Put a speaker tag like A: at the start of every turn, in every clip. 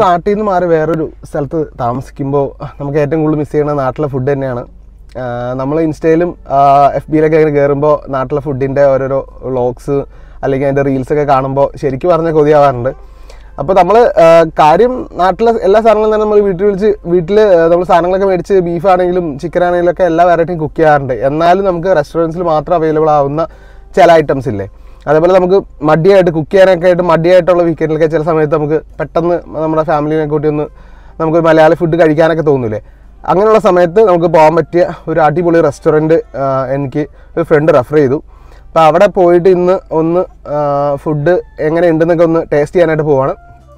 A: നാട്ടിൽ നിന്ന് മാറി വേറൊരു സ്ഥലത്ത് താമസിക്കുമ്പോൾ നമുക്ക് ഏറ്റവും കൂടുതൽ മിസ് ചെയ്യുന്നത് നാട്ടിലെ ഫുഡ് തന്നെയാണ് നമ്മൾ ഇൻസ്റ്റയിലും എഫ് ബിയിലൊക്കെ ഇങ്ങനെ കയറുമ്പോൾ നാട്ടിലെ ഫുഡിൻ്റെ ഓരോരോ വ്ളോഗ്സ് അല്ലെങ്കിൽ അതിൻ്റെ റീൽസൊക്കെ കാണുമ്പോൾ ശരിക്കും പറഞ്ഞ കൊതിയാവാറുണ്ട് അപ്പോൾ നമ്മൾ കാര്യം നാട്ടിലെ എല്ലാ സാധനങ്ങളും തന്നെ നമ്മൾ വീട്ടിൽ വിളിച്ച് വീട്ടിൽ നമ്മൾ സാധനങ്ങളൊക്കെ മേടിച്ച് ബീഫ് ആണെങ്കിലും ചിക്കൻ ആണെങ്കിലും ഒക്കെ എല്ലാ വെറൈറ്റിയും കുക്ക് ചെയ്യാറുണ്ട് എന്നാലും നമുക്ക് റെസ്റ്റോറൻറ്റ്സിൽ മാത്രം അവൈലബിൾ ആവുന്ന ചില ഐറ്റംസ് ഇല്ലേ അതേപോലെ നമുക്ക് മടിയായിട്ട് കുക്ക് ചെയ്യാനൊക്കെ ആയിട്ട് മടിയായിട്ടുള്ള വീക്കെൻഡിലൊക്കെ ചില സമയത്ത് നമുക്ക് പെട്ടെന്ന് നമ്മുടെ ഫാമിലിനെ കൂട്ടി ഒന്ന് നമുക്ക് മലയാളി ഫുഡ് കഴിക്കാനൊക്കെ തോന്നൂലേ അങ്ങനെയുള്ള സമയത്ത് നമുക്ക് പോകാൻ പറ്റിയ ഒരു അടിപൊളി റെസ്റ്റോറൻറ്റ് എനിക്ക് ഒരു ഫ്രണ്ട് റെഫർ ചെയ്തു അപ്പോൾ അവിടെ പോയിട്ട് ഇന്ന് ഒന്ന് ഫുഡ് എങ്ങനെ ഉണ്ടെന്നൊക്കെ ഒന്ന് ടേസ്റ്റ് ചെയ്യാനായിട്ട് പോവാണ്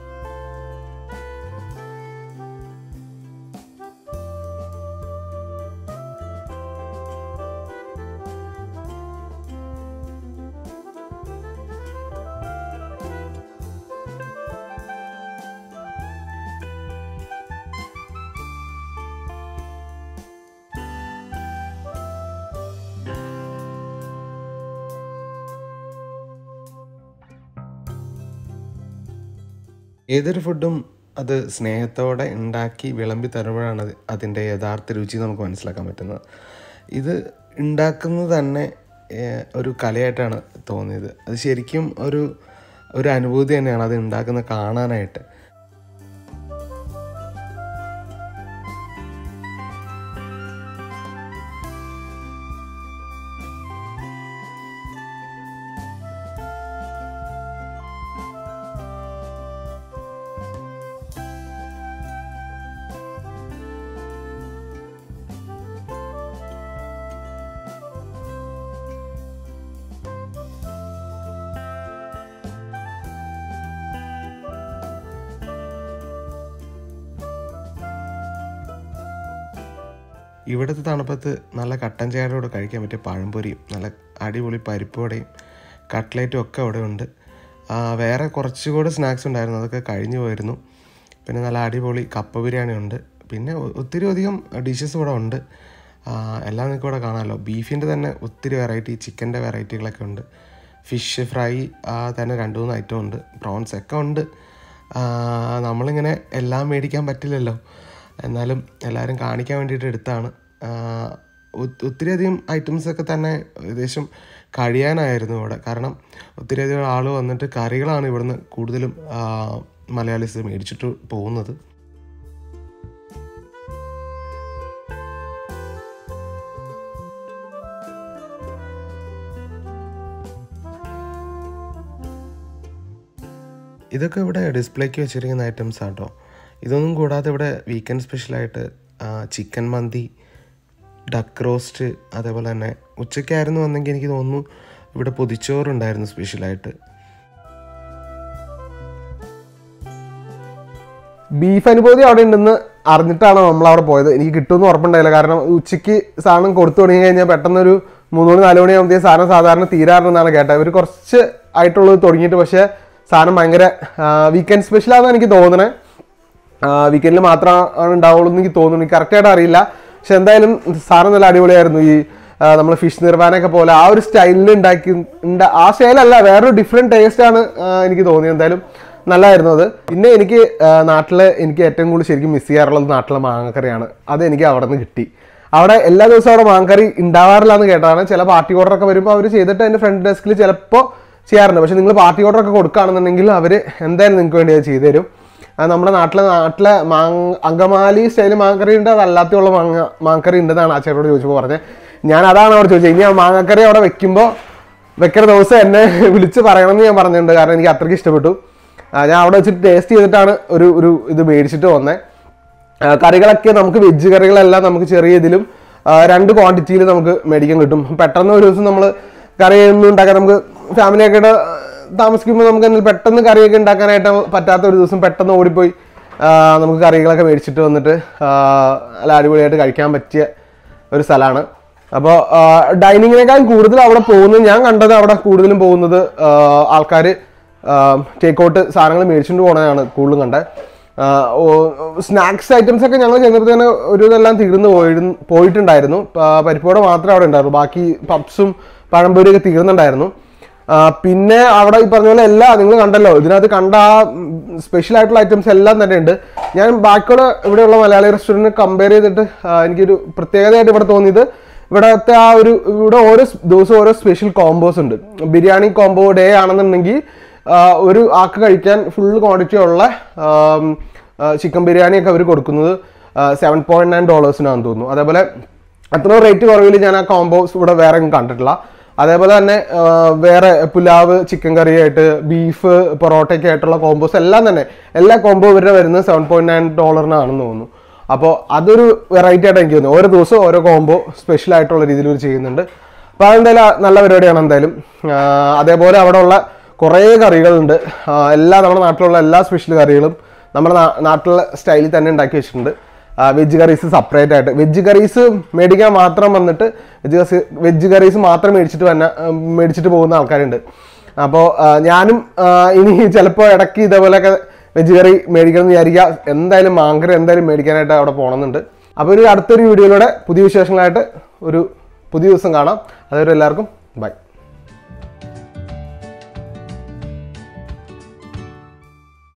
B: ഏതൊരു ഫുഡും അത് സ്നേഹത്തോടെ ഉണ്ടാക്കി വിളമ്പി തരുമ്പോഴാണ് അത് അതിൻ്റെ യഥാർത്ഥ രുചി നമുക്ക് മനസ്സിലാക്കാൻ പറ്റുന്നത് ഇത് ഉണ്ടാക്കുന്നത് തന്നെ ഏഹ്, ഒരു കലയായിട്ടാണ് തോന്നിയത് അത് ശരിക്കും ഒരു ഒരു അനുഭൂതി തന്നെയാണ് അത് ഉണ്ടാക്കുന്നത് കാണാനായിട്ട് ഇവിടുത്തെ തണുപ്പത്ത് നല്ല കട്ടൻ ചായയുടെ കൂടെ കഴിക്കാൻ പറ്റിയ പഴംപൊരിയും നല്ല അടിപൊളി പരിപ്പോടെയും കട്ട്ലേറ്റും ഒക്കെ അവിടെ ഉണ്ട് ആ, വേറെ കുറച്ചുകൂടി സ്നാക്സ് ഉണ്ടായിരുന്നു അതൊക്കെ കഴിഞ്ഞു പോയിരുന്നു പിന്നെ നല്ല അടിപൊളി കപ്പ ബിരിയാണി ഉണ്ട് പിന്നെ ഒ- ഒത്തിരി അധികം ഡിഷസ് ഇവിടെ ഉണ്ട് ആ, എല്ലാം നിങ്ങൾക്ക് ഇവിടെ കാണാമല്ലോ ബീഫിൻ്റെ തന്നെ ഒത്തിരി വെറൈറ്റി ചിക്കൻ്റെ വെറൈറ്റികളൊക്കെ ഉണ്ട് ഫിഷ് ഫ്രൈ തന്നെ രണ്ട് മൂന്ന് ഐറ്റം ഉണ്ട് പ്രോൺസ് ഒക്കെ ഉണ്ട് ആ, നമ്മളിങ്ങനെ എല്ലാം മേടിക്കാൻ പറ്റില്ലല്ലോ എന്നാലും എല്ലാവരും കാണിക്കാൻ വേണ്ടിയിട്ട് എടുത്താണ് ആ, ഒ- ഒത്തിരി അധികം ഐറ്റംസ് ഒക്കെ തന്നെ ഏകദേശം കഴിയാനായിരുന്നു ഇവിടെ കാരണം ഒത്തിരി അധികം ആൾ വന്നിട്ട് കറികളാണ് ഇവിടുന്ന് കൂടുതലും ആ, മലയാളീസ് മേടിച്ചിട്ട് പോകുന്നത് ഇതൊക്കെ ഇവിടെ ഡിസ്പ്ലേക്ക് വെച്ചിരിക്കുന്ന ഐറ്റംസ് ആട്ടോ ഇതൊന്നും കൂടാതെ ഇവിടെ വീക്കെൻഡ് സ്പെഷ്യലായിട്ട് ചിക്കൻ മന്തി ഡക്ക് റോസ്റ്റ് അതേപോലെ തന്നെ ഉച്ചയ്ക്കായിരുന്നു വന്നെങ്കിൽ എനിക്ക് തോന്നുന്നു ഇവിടെ പൊതിച്ചോറുണ്ടായിരുന്നു സ്പെഷ്യലായിട്ട്
A: ബീഫ് അനുഭൂതി അവിടെ ഉണ്ടെന്ന് അറിഞ്ഞിട്ടാണ് നമ്മൾ അവിടെ പോയത് എനിക്ക് കിട്ടുമെന്ന് ഉറപ്പുണ്ടായില്ല കാരണം ഉച്ചയ്ക്ക് സാധനം കൊടുത്തു തുടങ്ങി കഴിഞ്ഞാൽ പെട്ടെന്നൊരു മൂന്ന് മണി നാല് മണിയാകുമ്പോഴത്തേ സാധനം സാധാരണ തീരാറുണ്ടെന്നാണ് കേട്ടത് ഇവർ കുറച്ച് ആയിട്ടുള്ളത് തുടങ്ങിയിട്ട് പക്ഷേ സാധനം ഭയങ്കര വീക്കെൻഡ് സ്പെഷ്യലാണെന്ന് എനിക്ക് തോന്നണേ വീക്കെൻഡിൽ മാത്രമാണ് ഉണ്ടാവുള്ളൂ എന്ന് എനിക്ക് തോന്നുന്നു എനിക്ക് കറക്റ്റായിട്ട് അറിയില്ല പക്ഷെ എന്തായാലും സാധനം നല്ല അടിപൊളിയായിരുന്നു ഈ നമ്മൾ ഫിഷ് നിർവാനൊക്കെ പോലെ ആ ഒരു സ്റ്റൈലിൽ ഉണ്ടാക്കി ഉണ്ടാ- ആ സ്റ്റൈലല്ല വേറൊരു ഡിഫറെൻറ്റ് ടേസ്റ്റാണ് എനിക്ക് തോന്നിയത് എന്തായാലും നല്ലതായിരുന്നു അത് പിന്നെ എനിക്ക് നാട്ടിൽ എനിക്ക് ഏറ്റവും കൂടുതൽ ശരിക്കും മിസ് ചെയ്യാറുള്ളത് നാട്ടിലെ മാങ്ങക്കറിയാണ് അത് എനിക്ക് അവിടെ നിന്ന് കിട്ടി അവിടെ എല്ലാ ദിവസവും അവിടെ മാങ്ങക്കറി ഉണ്ടാവാറില്ല എന്ന് കേട്ടതാണ് ചില പാർട്ടി ഓർഡർ ഒക്കെ വരുമ്പോൾ അവർ ചെയ്തിട്ട് അതിൻ്റെ ഫ്രണ്ട് ഡെസ്കിൽ ചിലപ്പോൾ ചെയ്യാറുണ്ട് പക്ഷെ നിങ്ങൾ പാർട്ടി ഓർഡർ ഒക്കെ കൊടുക്കുകയാണെന്നുണ്ടെങ്കിൽ അവർ എന്തായാലും നിങ്ങൾക്ക് വേണ്ടി അത് ചെയ്തു തരും അത് നമ്മുടെ നാട്ടിലെ നാട്ടിലെ മാങ്ങ അങ്കമാലി സ്റ്റൈൽ മാങ്ങക്കറി ഉണ്ട് അതല്ലാത്തുള്ള മാങ്ങ മാങ്ങക്കറി ഉണ്ടെന്നാണ് ആ ചേട്ടനോട് ചോദിച്ചപ്പോൾ പറഞ്ഞത് ഞാൻ അതാണ് അവിടെ ചോദിച്ചത് ഇനി ആ മാങ്ങക്കറി അവിടെ വെക്കുമ്പോൾ വെക്കുന്ന ദിവസം എന്നെ വിളിച്ച് പറയണമെന്ന് ഞാൻ പറഞ്ഞിട്ടുണ്ട് കാരണം എനിക്ക് അത്രയ്ക്ക് ഇഷ്ടപ്പെട്ടു ആ, ഞാൻ അവിടെ വെച്ചിട്ട് ടേസ്റ്റ് ചെയ്തിട്ടാണ് ഒരു ഒരു ഇത് മേടിച്ചിട്ട് വന്നത് കറികളൊക്കെ നമുക്ക് വെജ് കറികളെല്ലാം നമുക്ക് ചെറിയ ഇതിലും ആ, രണ്ട് ക്വാണ്ടിറ്റിയിൽ നമുക്ക് മേടിക്കാൻ കിട്ടും പെട്ടെന്ന് ഒരു ദിവസം നമ്മൾ കറി ഒന്നും ഉണ്ടാക്കാൻ നമുക്ക് ഫാമിലിയൊക്കെ ആയിട്ട് താമസിക്കുമ്പോൾ നമുക്ക് എന്തെങ്കിലും പെട്ടെന്ന് കറിയൊക്കെ ഉണ്ടാക്കാനായിട്ട് പറ്റാത്ത ഒരു ദിവസം പെട്ടെന്ന് ഓടിപ്പോയി ആ, നമുക്ക് കറികളൊക്കെ മേടിച്ചിട്ട് വന്നിട്ട് ആ, നല്ല അടിപൊളിയായിട്ട് കഴിക്കാൻ പറ്റിയ ഒരു സ്ഥലമാണ് അപ്പോൾ ഡൈനിങ്ങിനേക്കാൾ കൂടുതൽ അവിടെ പോകുന്നത് ഞാൻ കണ്ടത് അവിടെ കൂടുതലും പോകുന്നത് ആൾക്കാർ ടേക്ക് ഔട്ട് സാധനങ്ങൾ മേടിച്ചുകൊണ്ട് പോകണതാണ് കൂടുതലും കണ്ടത് സ്നാക്സ് ഐറ്റംസ് ഒക്കെ ഞങ്ങൾ ചെന്നപ്പോൾ തന്നെ ഒരു ഇതെല്ലാം തീർന്നു പോയി പോയിട്ടുണ്ടായിരുന്നു പ- പരിപ്പോടെ മാത്രമേ അവിടെ ഉണ്ടായിരുന്നു ബാക്കി പപ്സും പഴംപൊരിയൊക്കെ തീർന്നുണ്ടായിരുന്നു ആ, പിന്നെ അവിടെ ഈ പറഞ്ഞ പോലെ എല്ലാ നിങ്ങൾ കണ്ടല്ലോ ഇതിനകത്ത് കണ്ട ആ സ്പെഷ്യൽ ആയിട്ടുള്ള ഐറ്റംസ് എല്ലാം തന്നെ ഉണ്ട് ഞാൻ ബാക്കിയുള്ള ഇവിടെയുള്ള മലയാളി റെസ്റ്റോറൻറ്റ് കമ്പയർ ചെയ്തിട്ട് ആ, എനിക്കൊരു പ്രത്യേകതയായിട്ട് ഇവിടെ തോന്നിയത് ഇവിടത്തെ ആ ഒരു ഇവിടെ ഓരോ സ് ദിവസവും ഓരോ സ്പെഷ്യൽ കോംബോസ് ഉണ്ട് ബിരിയാണി കോംബോ ഡേ ആണെന്നുണ്ടെങ്കിൽ ആ, ഒരു ആക്ക് കഴിക്കാൻ ഫുൾ ക്വാണ്ടിറ്റി ഉള്ള ചിക്കൻ ബിരിയാണിയൊക്കെ അവർ കൊടുക്കുന്നത് സെവൻ പോയിന്റ് നയൻ ഡോളേഴ്സിനാണെന്ന് തോന്നുന്നു അതേപോലെ അത്രയും റേറ്റ് കുറവിൽ ഞാൻ ആ കോംബോസ് ഇവിടെ വേറെ എങ്ങും കണ്ടിട്ടില്ല അതേപോലെ തന്നെ ആ, വേറെ പുലാവ് ചിക്കൻ കറി ആയിട്ട് ബീഫ് പൊറോട്ടയൊക്കെ ആയിട്ടുള്ള കോംബോസ് എല്ലാം തന്നെ എല്ലാ കോംബോ ഇവരുടെ വരുന്നത് സെവൻ പോയിന്റ് നയൻ ഡോളറിനാണെന്ന് തോന്നുന്നു അപ്പോൾ അതൊരു വെറൈറ്റി ആയിട്ട് എനിക്ക് തോന്നുന്നു ഓരോ ദിവസവും ഓരോ കോംബോ സ്പെഷ്യൽ ആയിട്ടുള്ള രീതിയിൽ ഇവർ ചെയ്യുന്നുണ്ട് അപ്പോൾ അതെന്തായാലും നല്ല പരിപാടിയാണ് എന്തായാലും ആ, അതേപോലെ അവിടെ ഉള്ള കുറേ കറികളുണ്ട് ആ, എല്ലാ നമ്മുടെ നാട്ടിലുള്ള എല്ലാ സ്പെഷ്യൽ കറികളും നമ്മുടെ നാ- നാട്ടിലുള്ള സ്റ്റൈലിൽ തന്നെ ഉണ്ടാക്കി വെച്ചിട്ടുണ്ട് വെജ് കറീസ് സെപ്പറേറ്റ് ആയിട്ട് വെജ് കറീസ് മേടിക്കാൻ മാത്രം വന്നിട്ട് വെജ് കറി വെജ് കറീസ് മാത്രം മേടിച്ചിട്ട് വന്ന മേടിച്ചിട്ട് പോകുന്ന ആൾക്കാരുണ്ട് അപ്പോൾ ഞാനും ആ, ഇനി ചിലപ്പോൾ ഇടയ്ക്ക് ഇതേപോലെയൊക്കെ വെജ് കറി മേടിക്കണം എന്ന് വിചാരിക്കുക എന്തായാലും മാങ്കറി എന്തായാലും മേടിക്കാനായിട്ട് അവിടെ പോകണമെന്നുണ്ട് അപ്പോൾ ഒരു അടുത്തൊരു വീഡിയോയിലൂടെ പുതിയ വിശേഷങ്ങളായിട്ട് ഒരു പുതിയ ദിവസം കാണാം അതുവരെ എല്ലാവർക്കും ബൈ